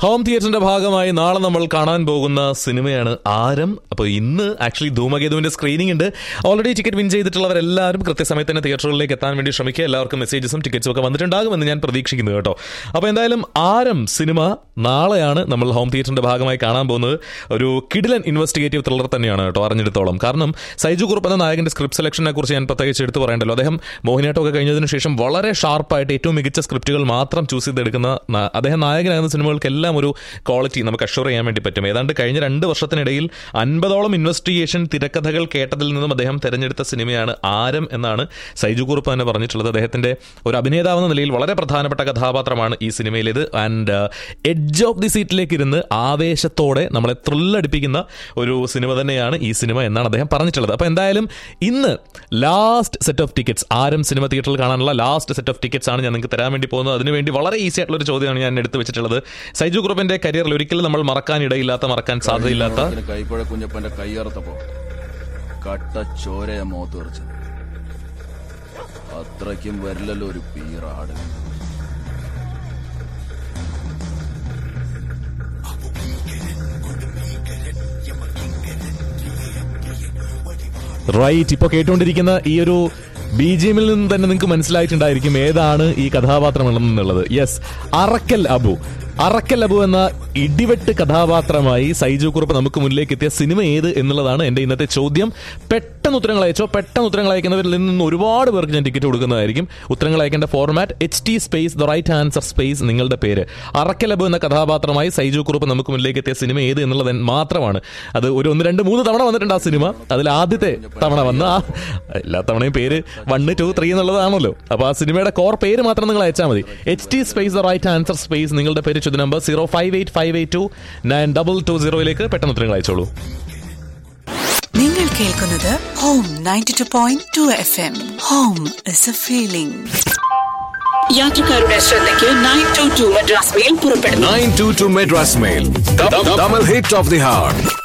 Home തിയേറ്ററിന്റെ ഭാഗമായി നാളെ നമ്മൾ കാണാൻ പോകുന്ന സിനിമയാണ് ആരം അപ്പോൾ ഇന്ന് ആക്ച്വലി ധൂമകേതുവിന്റെ സ്ക്രീനിംഗ് ഉണ്ട് ഓൾറെഡി ടിക്കറ്റ് വിൻ ചെയ്തിട്ടുള്ളവരെല്ലാവരും കൃത്യസമയത്ത് തന്നെ തിയേറ്ററുകളിലേക്ക് എത്താൻ വേണ്ടി ശ്രമിക്കുക എല്ലാവർക്കും മെസ്സേജസും ടിക്കറ്റ്സും ഒക്കെ വന്നിട്ടുണ്ടാകുമെന്ന് ഞാൻ പ്രതീക്ഷിക്കുന്നു കേട്ടോ അപ്പോൾ എന്തായാലും ആരം സിനിമ നാളെയാണ് നമ്മൾ ഹോം തിയേറ്ററിന്റെ ഭാഗമായി കാണാൻ പോകുന്നത് ഒരു കിഡിലൻ ഇൻവെസ്റ്റിഗേറ്റീവ് ത്രില്ലർ തന്നെയാണ് കേട്ടോ അറിഞ്ഞെടുത്തോളം കാരണം സൈജു കുറുപ്പ് എന്ന നായകന്റെ സ്ക്രിപ്റ്റ് സെലക്ഷനെ കുറിച്ച് ഞാൻ പ്രത്യേകിച്ച് എടുത്ത് പറയണ്ടല്ലോ അദ്ദേഹം മോഹിനിയാട്ടമൊക്കെ കഴിഞ്ഞതിന് ശേഷം വളരെ ഷാർപ്പായിട്ട് ഏറ്റവും മികച്ച സ്ക്രിപ്റ്റുകൾ മാത്രം ചൂസ് ചെയ്തെടുക്കുന്ന ന- അദ്ദേഹം നായകനാകുന്ന സിനിമകൾക്കെല്ലാം ഒരു ക്വാളിറ്റി നമുക്ക് അഷ്യൂർ ചെയ്യാൻ വേണ്ടി പറ്റും ഏതാണ്ട് കഴിഞ്ഞ രണ്ട് വർഷത്തിനിടയിൽ അൻപതോളം ഇൻവെസ്റ്റിഗേഷൻ തിരക്കഥകൾ കേട്ടതിൽ നിന്നും അദ്ദേഹം തെരഞ്ഞെടുത്ത സിനിമയാണ് ആരം എന്നാണ് സൈജു കുറുപ്പ് തന്നെ പറഞ്ഞിട്ടുള്ളത് അദ്ദേഹത്തിന്റെ ഒരു അഭിനേതാവെന്ന നിലയിൽ വളരെ പ്രധാനപ്പെട്ട കഥാപാത്രമാണ് ഈ സിനിമയിലേത് ആൻഡ് എഡ്ജ് ഓഫ് ദി സീറ്റിലേക്ക് ഇരുന്ന് ആവേശത്തോടെ നമ്മളെ ത്രില്ലടിപ്പിക്കുന്ന ഒരു സിനിമ തന്നെയാണ് ഈ സിനിമ എന്നാണ് അദ്ദേഹം പറഞ്ഞിട്ടുള്ളത് അപ്പോൾ എന്തായാലും ഇന്ന് last set of tickets Aaram സിനിമ തിയേറ്ററിൽ കാണാനുള്ള ലാസ്റ്റ് സെറ്റ് ഓഫ് ടിക്കറ്റ്സ് ആണ് ഞാൻ നിങ്ങൾക്ക് തരാൻ വേണ്ടി പോകുന്നത് അതിനുവേണ്ടി വളരെ ഈസി ആയിട്ടുള്ള ഒരു ചോദ്യമാണ് ഞാൻ എടുത്തു വെച്ചിട്ടുള്ളത് സൈജു ഗ്രൂപ്പിന്റെ കരിയറിൽ ഒരിക്കലും നമ്മൾ മറക്കാൻ ഇടയില്ലാത്ത മറക്കാൻ സാധ്യതയില്ലാത്ത ഓണത്തിന് കൈപ്പഴ കുഞ്ഞപ്പന്റെ കൈയറുത്തപ്പോ കട്ട ചോരയ മോത്ത് തെറിച്ചത് അത്രയ്ക്കും വരില്ലല്ലോ ഒരു പീറാട് റൈറ്റ് ഇപ്പൊ കേട്ടുകൊണ്ടിരിക്കുന്ന ഈ ഒരു ബി ജി എമ്മിൽ നിന്ന് തന്നെ നിങ്ങൾക്ക് മനസ്സിലായിട്ടുണ്ടായിരിക്കും ഏതാണ് ഈ കഥാപാത്രം എന്നുള്ളത് യെസ് അറക്കൽ അബു അറക്കൽ അബു എന്ന ഇടിവെട്ട് കഥാപാത്രമായി സൈജു കുറുപ്പ് നമുക്ക് മുന്നിലേക്ക് എത്തിയ സിനിമ ഏത് എന്നുള്ളതാണ് എന്റെ ഇന്നത്തെ ചോദ്യം പെട്ടെന്ന് ഉത്തരങ്ങൾ അയച്ചോ പെട്ടെന്ന് ഉത്തരങ്ങൾ അയക്കുന്നവരിൽ നിന്ന് ഒരുപാട് പേർക്ക് ഞാൻ ടിക്കറ്റ് കൊടുക്കുന്നതായിരിക്കും ഉത്തരങ്ങൾ അയക്കേണ്ട format H T space the right answer space നിങ്ങളുടെ പേര് അറക്കൽ അബു എന്ന കഥാപാത്രമായി സൈജു കുറുപ്പ് നമുക്ക് മുന്നിലേക്ക് എത്തിയ സിനിമ ഏത് എന്നുള്ളത് മാത്രമാണ് അത് ഒരു ഒന്ന് രണ്ട് മൂന്ന് തവണ വന്നിട്ടുണ്ട് ആ സിനിമ അതിൽ ആദ്യത്തെ തവണ വന്ന ആ എല്ലാ തവണയും പേര് വൺ ടു ത്രീ എന്നുള്ളതാണല്ലോ അപ്പൊ ആ സിനിമയുടെ കോർ പേര് മാത്രം നിങ്ങൾ അയച്ചാൽ മതി H T space the right answer space നിങ്ങളുടെ പേര് ചോദ്യ number zero five eight five eight two nine double two സീറോയിലേക്ക് പെട്ടെന്ന് ഉത്തരങ്ങൾ അയച്ചോളൂ നിങ്ങൾ കേൾക്കുന്നത് home ninety two point two FM home is a എ ഫീലിംഗ് യാത്രക്കാരുടെ ശ്രദ്ധയ്ക്ക് nine two two Madras mail പുറപ്പെടുന്നു 922 Madras Mail. The, the double hit of the heart.